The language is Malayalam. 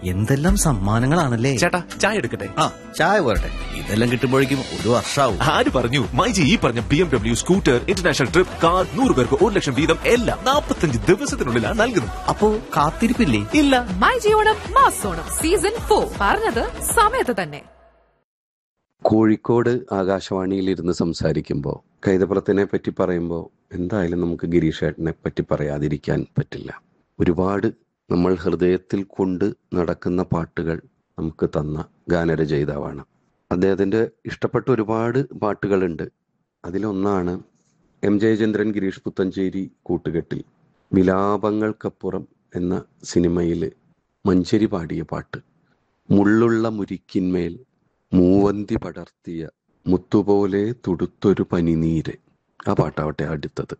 എന്തെല്ലാം സമ്മാനങ്ങളാണല്ലേ ചേട്ടാ ചായ എടുക്കട്ടെ ആ ചായ പോരട്ടെ ഇതെല്ലാം കിട്ടുമ്പോഴേക്കും ഒരു വർഷാവും ആര് പറഞ്ഞു മൈജി ഈ പറഞ്ഞ B M W scooter international trip car നൂറ് പേർക്ക് ഒരു ലക്ഷം വീതം എല്ലാം നാൽപ്പത്തഞ്ച് ദിവസത്തിനുള്ളിലാണ് നൽകുന്നത് അപ്പോ കാത്തിരിപ്പില്ലേ ഇല്ല മൈ ജിയോണം മാസോണം സീസൺ ഫോർ പറഞ്ഞത് സമയത്ത് തന്നെ കോഴിക്കോട് ആകാശവാണിയിൽ ഇരുന്ന് സംസാരിക്കുമ്പോൾ കൈതപ്പുറത്തിനെ പറ്റി പറയുമ്പോൾ എന്തായാലും നമുക്ക് ഗിരീഷേട്ടനെ പറ്റി പറയാതിരിക്കാൻ പറ്റില്ല ഒരുപാട് നമ്മൾ ഹൃദയത്തിൽ കൊണ്ട് നടക്കുന്ന പാട്ടുകൾ നമുക്ക് തന്ന ഗാനരചയിതാവാണ് അദ്ദേഹത്തിൻ്റെ ഇഷ്ടപ്പെട്ട ഒരുപാട് പാട്ടുകളുണ്ട് അതിലൊന്നാണ് എം ജയചന്ദ്രൻ ഗിരീഷ് പുത്തഞ്ചേരി കൂട്ടുകെട്ടിൽ വിലാപങ്ങൾക്കപ്പുറം എന്ന സിനിമയിൽ മഞ്ചരി പാടിയ പാട്ട് മുള്ളുള്ള മുരിക്കിന്മേൽ മൂവന്തി പടർത്തിയ മുത്തുപോലെ തുടുത്തൊരു പനിനീര് ആ പാട്ടാവട്ടെ അടുത്തത്